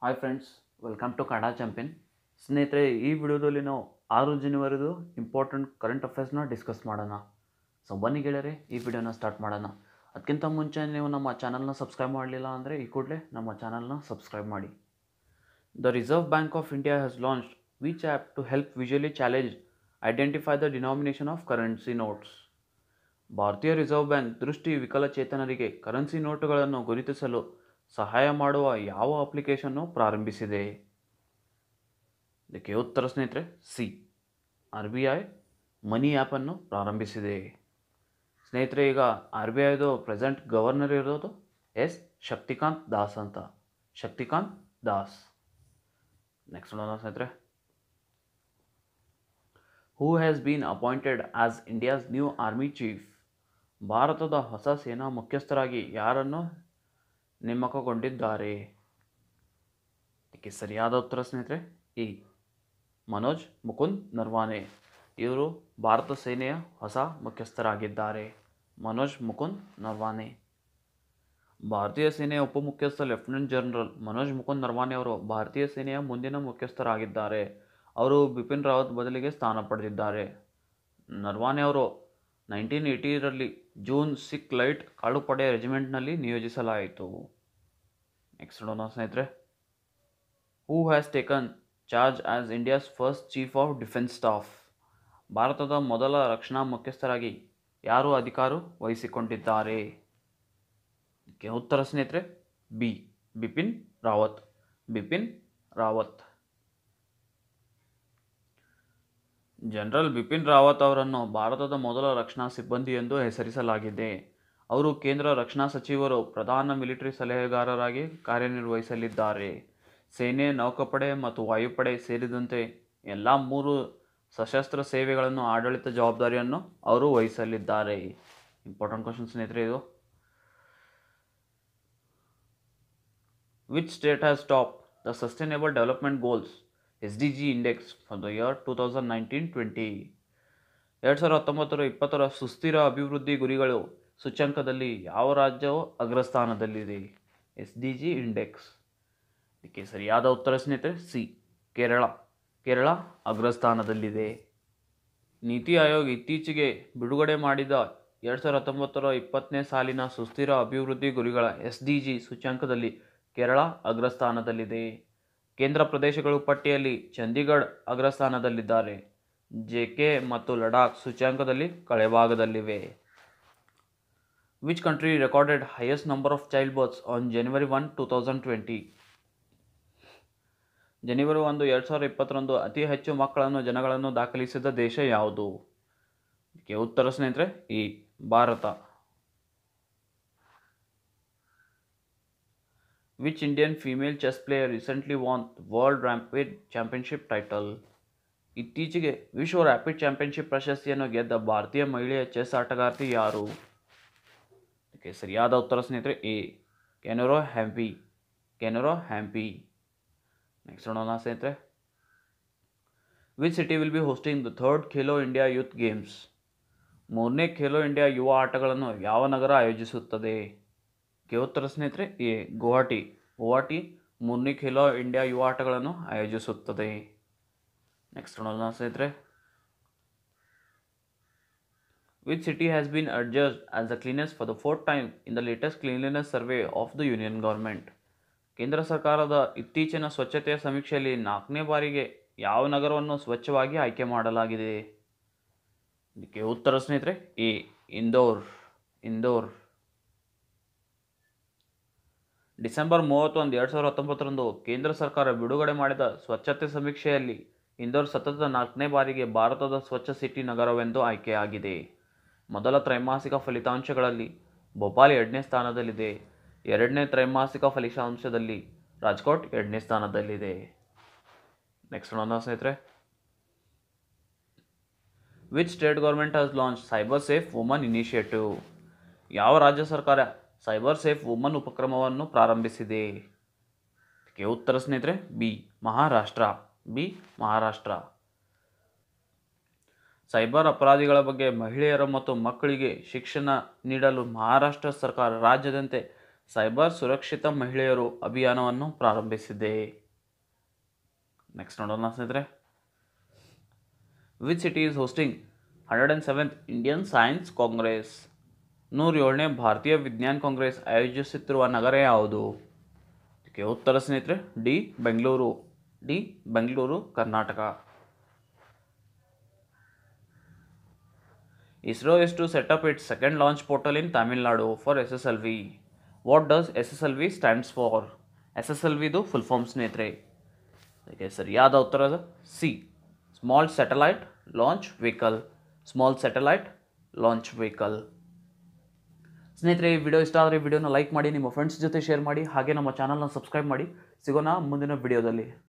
Hi friends welcome to Kannada champion ಸ್ನೇಹಿತರೆ ಈ ವಿಡಿಯೋದಲ್ಲಿ ನಾವು ಆರು ಜನವರಿದು ಇಂಪಾರ್ಟೆಂಟ್ ಕರೆಂಟ್ ಅಫೇರ್ಸ್ನ ಡಿಸ್ಕಸ್ ಮಾಡೋಣ ಸೊ ಬನ್ನಿ ಗೆಳೆಯರೆ ಈ ವಿಡಿಯೋನ ಸ್ಟಾರ್ಟ್ ಮಾಡೋಣ ಅದಕ್ಕಿಂತ ಮುಂಚೆ ನೀವು ನಮ್ಮ ಚಾನಲ್ನ ಸಬ್ಸ್ಕ್ರೈಬ್ ಮಾಡಲಿಲ್ಲ ಅಂದರೆ ಈ ಕೂಡಲೇ ನಮ್ಮ ಚಾನಲ್ನ ಸಬ್ಸ್ಕ್ರೈಬ್ ಮಾಡಿ the reserve bank of India has launch which app to help visually challenge identify the denomination of currency notes ಭಾರತೀಯ ರಿಸರ್ವ್ ಬ್ಯಾಂಕ್ ದೃಷ್ಟಿ ವಿಕಲಚೇತನರಿಗೆ ಕರೆನ್ಸಿ ನೋಟುಗಳನ್ನು ಗುರುತಿಸಲು ಸಹಾಯ ಮಾಡುವ ಯಾವ ಅಪ್ಲಿಕೇಶನ್ನು ಪ್ರಾರಂಭಿಸಿದೆ ಇದಕ್ಕೆ ಉತ್ತರ ಸ್ನೇಹಿತರೆ C R B I money ಆ್ಯಪನ್ನು ಪ್ರಾರಂಭಿಸಿದೆ ಸ್ನೇಹಿತರೆ ಈಗ ಆರ್ ಬಿ ಐದು ಪ್ರೆಸೆಂಟ್ ಗವರ್ನರ್ ಇರೋದು ಎಸ್ ಶಕ್ತಿಕಾಂತ್ ದಾಸ್ ಅಂತ ಶಕ್ತಿಕಾಂತ್ ದಾಸ್ ನೆಕ್ಸ್ಟ್ ನೋಡೋಣ ಸ್ನೇಹಿತರೆ who has been appointed as India's new army chief ಭಾರತದ ಹೊಸ ಸೇನಾ ಮುಖ್ಯಸ್ಥರಾಗಿ ಯಾರನ್ನು ನೇಮಕಗೊಂಡಿದ್ದಾರೆ ಇದಕ್ಕೆ ಸರಿಯಾದ ಉತ್ತರ ಸ್ನೇಹಿತರೆ ಇ ಮನೋಜ್ ಮುಕುಂದ್ ನರ್ವಾನೆ ಇವರು ಭಾರತ ಸೇನೆಯ ಹೊಸ ಮುಖ್ಯಸ್ಥರಾಗಿದ್ದಾರೆ ಮನೋಜ್ ಮುಕುಂದ್ ನರ್ವಾನೆ ಭಾರತೀಯ ಸೇನೆಯ ಉಪಮುಖ್ಯಸ್ಥ ಲೆಫ್ಟಿನೆಂಟ್ ಜನರಲ್ ಮನೋಜ್ ಮುಕುಂದ್ ನರ್ವಾನೆ ಅವರು ಭಾರತೀಯ ಸೇನೆಯ ಮುಂದಿನ ಮುಖ್ಯಸ್ಥರಾಗಿದ್ದಾರೆ ಅವರು ಬಿಪಿನ್ ರಾವತ್ ಬದಲಿಗೆ ಸ್ಥಾನ ಪಡೆದಿದ್ದಾರೆ ನರ್ವಾನೆ ಅವರು ನೈನ್ಟೀನ್ ಏಯ್ಟಿರಲ್ಲಿ ಜೂನ್ ಸಿಕ್ ಲೈಟ್ ಕಾಳುಪಡೆ ರೆಜಿಮೆಂಟ್ನಲ್ಲಿ ನಿಯೋಜಿಸಲಾಯಿತು ನೆಕ್ಸ್ಟ್ ನೋಡೋಣ ಸ್ನೇಹಿತರೆ who has taken charge as India's first chief of defence staff ಭಾರತದ ಮೊದಲ ರಕ್ಷಣಾ ಮುಖ್ಯಸ್ಥರಾಗಿ ಯಾರು ಅಧಿಕಾರ ವಹಿಸಿಕೊಂಡಿದ್ದಾರೆ ಇದಕ್ಕೆ ಉತ್ತರ ಸ್ನೇಹಿತರೆ ಬಿ ಬಿಪಿನ್ ರಾವತ್ ಬಿಪಿನ್ ರಾವತ್ ಜನರಲ್ ಬಿಪಿನ್ ರಾವತ್ ಅವರನ್ನು ಭಾರತದ ಮೊದಲ ರಕ್ಷಣಾ ಸಿಬ್ಬಂದಿ ಎಂದು ಹೆಸರಿಸಲಾಗಿದೆ ಅವರು ಕೇಂದ್ರ ರಕ್ಷಣಾ ಸಚಿವರು ಪ್ರಧಾನ ಮಿಲಿಟರಿ ಸಲಹೆಗಾರರಾಗಿ ಕಾರ್ಯನಿರ್ವಹಿಸಲಿದ್ದಾರೆ ಸೇನೆ ನೌಕಾಪಡೆ ಮತ್ತು ವಾಯುಪಡೆ ಸೇರಿದಂತೆ ಎಲ್ಲ ಮೂರು ಸಶಸ್ತ್ರ ಸೇವೆಗಳನ್ನು ಆಡಳಿತ ಜವಾಬ್ದಾರಿಯನ್ನು ಅವರು ವಹಿಸಲಿದ್ದಾರೆ ಇಂಪಾರ್ಟೆಂಟ್ ಕ್ವಶನ್ ಸ್ನೇಹಿತರೆ ಇದು which state has top the sustainable development goals S D G index for the year two thousand nineteen twenty ಎರಡು ಸಾವಿರದ ಹತ್ತೊಂಬತ್ತರ ಇಪ್ಪತ್ತರ ಸುಸ್ಥಿರ ಅಭಿವೃದ್ಧಿ ಗುರಿಗಳು ಸೂಚ್ಯಂಕದಲ್ಲಿ ಯಾವ ರಾಜ್ಯವು ಅಗ್ರಸ್ಥಾನದಲ್ಲಿದೆ ಎಸ್ ಡಿ ಜಿ ಇಂಡೆಕ್ಸ್ ಇದಕ್ಕೆ ಸರಿಯಾದ ಉತ್ತರ ಸ್ನೇಹಿತರೆ ಸಿ ಕೇರಳ ಕೇರಳ ಅಗ್ರಸ್ಥಾನದಲ್ಲಿದೆ ನೀತಿ ಆಯೋಗ್ ಇತ್ತೀಚೆಗೆ ಬಿಡುಗಡೆ ಮಾಡಿದ ಎರಡು ಸಾವಿರದ ಹತ್ತೊಂಬತ್ತರ ಇಪ್ಪತ್ತನೇ ಸಾಲಿನ ಸುಸ್ಥಿರ ಅಭಿವೃದ್ಧಿ ಗುರಿಗಳ ಎಸ್ ಡಿ ಜಿ ಸೂಚ್ಯಂಕದಲ್ಲಿ ಕೇರಳ ಅಗ್ರಸ್ಥಾನದಲ್ಲಿದೆ ಕೇಂದ್ರ ಪ್ರದೇಶಗಳು ಪಟ್ಟಿಯಲ್ಲಿ ಚಂಡೀಗಢ ಅಗ್ರಸ್ಥಾನದಲ್ಲಿದ್ದಾರೆ ಜೆ ಕೆ ಮತ್ತು ಲಡಾಖ್ ಸೂಚ್ಯಂಕದಲ್ಲಿ ಕಳೆಭಾಗದಲ್ಲಿವೆ which country recorded highest number of child births on January one two thousand twenty ಜನವರಿ ಒಂದು ಎರಡು ಸಾವಿರದ ಇಪ್ಪತ್ತರಂದು ಅತಿ ಹೆಚ್ಚು ಮಕ್ಕಳನ್ನು ಜನಗಳನ್ನು ದಾಖಲಿಸಿದ ದೇಶ ಯಾವುದು ಇದಕ್ಕೆ ಉತ್ತರ ಸ್ನೇಹಿತರೆ ಈ Bharat which Indian female chess player recently won world rapid championship title ಇತ್ತೀಚೆಗೆ ವಿಶ್ವ ರ್ಯಾಪಿಡ್ ಚಾಂಪಿಯನ್ಶಿಪ್ ಪ್ರಶಸ್ತಿಯನ್ನು ಗೆದ್ದ ಭಾರತೀಯ ಮಹಿಳೆಯ ಚೆಸ್ ಆಟಗಾರ್ತಿ ಯಾರು ಇದಕ್ಕೆ ಸರಿಯಾದ ಉತ್ತರ ಸ್ನೇಹಿತರೆ ಎ ಕೆನರೋ ಹ್ಯಾಂಪಿ ಕೆನರೋ ಹ್ಯಾಂಪಿ ನೆಕ್ಸ್ಟ್ ನೋಡೋಣ ಸ್ನೇಹಿತರೆ which city will be hosting the third Khelo India youth games ಮೂರನೇ ಖೇಲೋ ಇಂಡಿಯಾ ಯುವ ಆಟಗಳನ್ನು ಯಾವ ನಗರ ಆಯೋಜಿಸುತ್ತದೆ ಕೆ ಉತ್ತರ ಸ್ನೇಹಿತರೆ ಎ ಗುವಾಹಟಿ ಗುವಾಹಟಿ ಮೂರನೇ ಖೇಲೋ ಇಂಡಿಯಾ ಯುವ ಆಟಗಳನ್ನು ಆಯೋಜಿಸುತ್ತದೆ ನೆಕ್ಸ್ಟ್ ನೋಡೋಣ ಸ್ನೇಹಿತರೆ which city has been adjudged as the cleanest for the fourth time in the latest cleanliness survey of the union government ಕೇಂದ್ರ ಸರ್ಕಾರದ ಇತ್ತೀಚಿನ ಸ್ವಚ್ಛತೆಯ ಸಮೀಕ್ಷೆಯಲ್ಲಿ ನಾಲ್ಕನೇ ಬಾರಿಗೆ ಯಾವ ನಗರವನ್ನು ಸ್ವಚ್ಛವಾಗಿ ಆಯ್ಕೆ ಮಾಡಲಾಗಿದೆ ಇದಕ್ಕೆ ಉತ್ತರ ಸ್ನೇಹಿತರೆ ಎ ಇಂದೋರ್ ಇಂದೋರ್ ಡಿಸೆಂಬರ್ ಮೂವತ್ತೊಂದು ಎರಡು ಸಾವಿರದ ಹತ್ತೊಂಬತ್ತರಂದು ಕೇಂದ್ರ ಸರ್ಕಾರ ಬಿಡುಗಡೆ ಮಾಡಿದ ಸ್ವಚ್ಛತೆ ಸಮೀಕ್ಷೆಯಲ್ಲಿ ಇಂದೋರ್ ಸತತ ನಾಲ್ಕನೇ ಬಾರಿಗೆ ಭಾರತದ ಸ್ವಚ್ಛ ಸಿಟಿ ನಗರವೆಂದು ಆಯ್ಕೆಯಾಗಿದೆ ಮೊದಲ ತ್ರೈಮಾಸಿಕ ಫಲಿತಾಂಶಗಳಲ್ಲಿ ಭೋಪಾಲ್ ಎರಡನೇ ಸ್ಥಾನದಲ್ಲಿದೆ ಎರಡನೇ ತ್ರೈಮಾಸಿಕ ಫಲಿತಾಂಶದಲ್ಲಿ ರಾಜ್ಕೋಟ್ ಎರಡನೇ ಸ್ಥಾನದಲ್ಲಿದೆ ನೆಕ್ಸ್ಟ್ ನೋಡೋಣ ಸ್ನೇಹಿತರೆ which state government has launch cyber safe woman initiative ಯಾವ ರಾಜ್ಯ ಸರ್ಕಾರ ಸೈಬರ್ ಸೇಫ್ ವುಮನ್ ಉಪಕ್ರಮವನ್ನು ಪ್ರಾರಂಭಿಸಿದೆ ಇದಕ್ಕೆ ಉತ್ತರ ಸ್ನೇಹಿತರೆ B Maharashtra B Maharashtra cyber ಅಪರಾಧಿಗಳ ಬಗ್ಗೆ ಮಹಿಳೆಯರ ಮತ್ತು ಮಕ್ಕಳಿಗೆ ಶಿಕ್ಷಣ ನೀಡಲು ಮಹಾರಾಷ್ಟ್ರ ಸರ್ಕಾರ ರಾಜ್ಯದಂತೆ ಸೈಬರ್ ಸುರಕ್ಷಿತ ಮಹಿಳೆಯರು ಅಭಿಯಾನವನ್ನು ಪ್ರಾರಂಭಿಸಿದೆ ನೆಕ್ಸ್ಟ್ ನೋಡೋಣ ಸ್ನೇಹಿತರೆ which city is hosting hundred and seventh Indian science congress ನೂರ ಏಳನೇ ಭಾರತೀಯ ವಿಜ್ಞಾನ ಕಾಂಗ್ರೆಸ್ ಆಯೋಜಿಸುತ್ತಿರುವ ನಗರ ಯಾವುದು ಇದಕ್ಕೆ ಉತ್ತರ ಸ್ನೇಹಿತರೆ D Bengaluru D Bengaluru Karnataka ISRO is to set up its second launch portal in Tamil Nadu for SSLV. What does SSLV stands for? SSLV ಇದು full form ಸ್ನೇಹಿತರೆ ಅದಕ್ಕೆ ಸರಿಯಾದ ಉತ್ತರ C small satellite launch vehicle small satellite launch vehicle ಸ್ನೇಹಿತರೆ ಈ video ಇಷ್ಟ ಆದರೆ ವಿಡಿಯೋನ ಲೈಕ್ ಮಾಡಿ ನಿಮ್ಮ ಫ್ರೆಂಡ್ಸ್ ಜೊತೆ ಶೇರ್ ಮಾಡಿ ಹಾಗೆ ನಮ್ಮ ಚಾನಲ್ನ ಸಬ್ಸ್ಕ್ರೈಬ್ ಮಾಡಿ ಸಿಗೋಣ ಮುಂದಿನ ವಿಡಿಯೋದಲ್ಲಿ